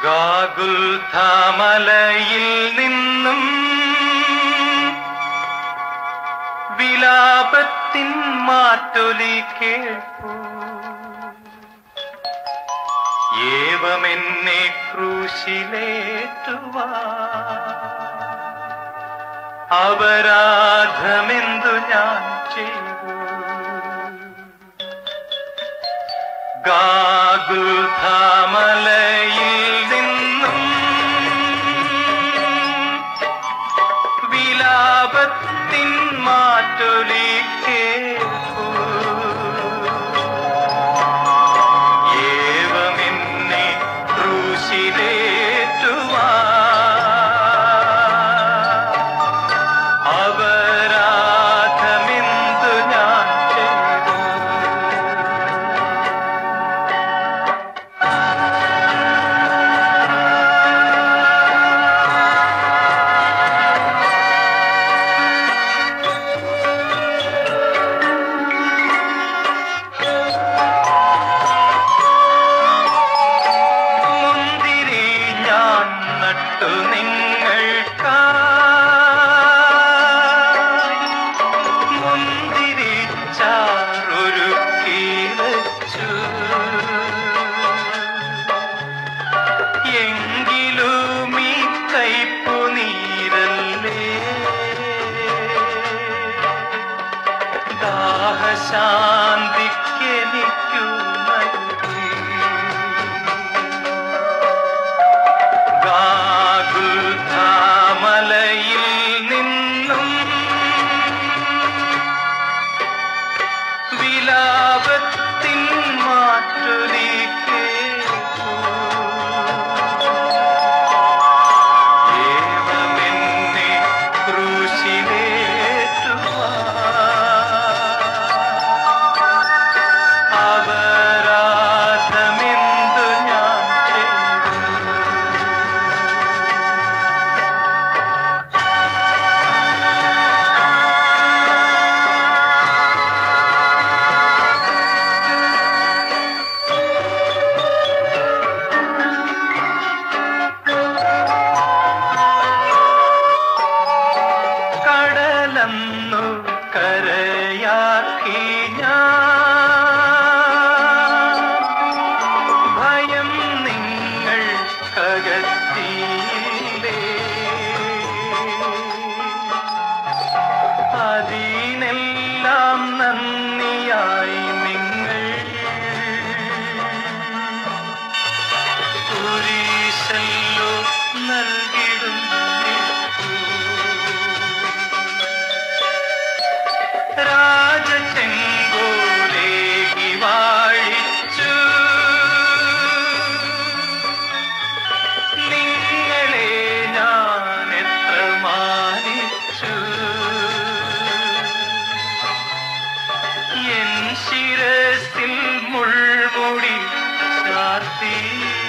ഗാഗുൽധാമലയിൽ നിന്നും വിലാപത്തിൻ മാറ്റൊലി കേൾപ്പൂ ഏവമെന്നെ ക്രൂശിലേറ്റുവാ അപരാധമെന്തു ഞാൻ ചെയ്തു ഗാഗുൽധാമലയിൽ നിന്നും വിലാപത്തിൻ മാറ്റൊലി കേൾപ്പൂ ഏവമെന്നെ ക്രൂശിലേറ്റുവാ അപരാധമെന്തു ഞാൻ ചെയ്തു മുന്തിരി ഞാൻ നട്ടു നിങ്ങൾക്കായി മുന്തിരി ചാറൊരുക്കി വച്ചു എങ്കിലും ഈ കയ്പു നീരല്ലേ ദാഹശാന്തിക്കെനിക്കു നൽകി ഗാഗുൽധാമലയിൽ നിന്നും വിലാപത്തിൻ മാറ്റൊലി കേൾക്കൂ. ഏവമെന്നെ ക്രൂശിലേറ്റുവാ. അപരാധമെന്തു ഞാൻ ചെയ്തു കടലന്നു കരയാക്കി ഞാൻ ഭയം നിങ്ങൾ കകറ്റിയില്ലേ അതിനെല്ലാം നന്ദിയായി നിങ്ങൾ കുരിശല്ലോ നൽകിടും രാജചെങ്കോലേകി വാഴിച്ചു നിങ്ങളെ ഞാൻ എത്ര മാനിച്ചു എൻ ശിരസിൽ മുൾമുടി ചാർത്തി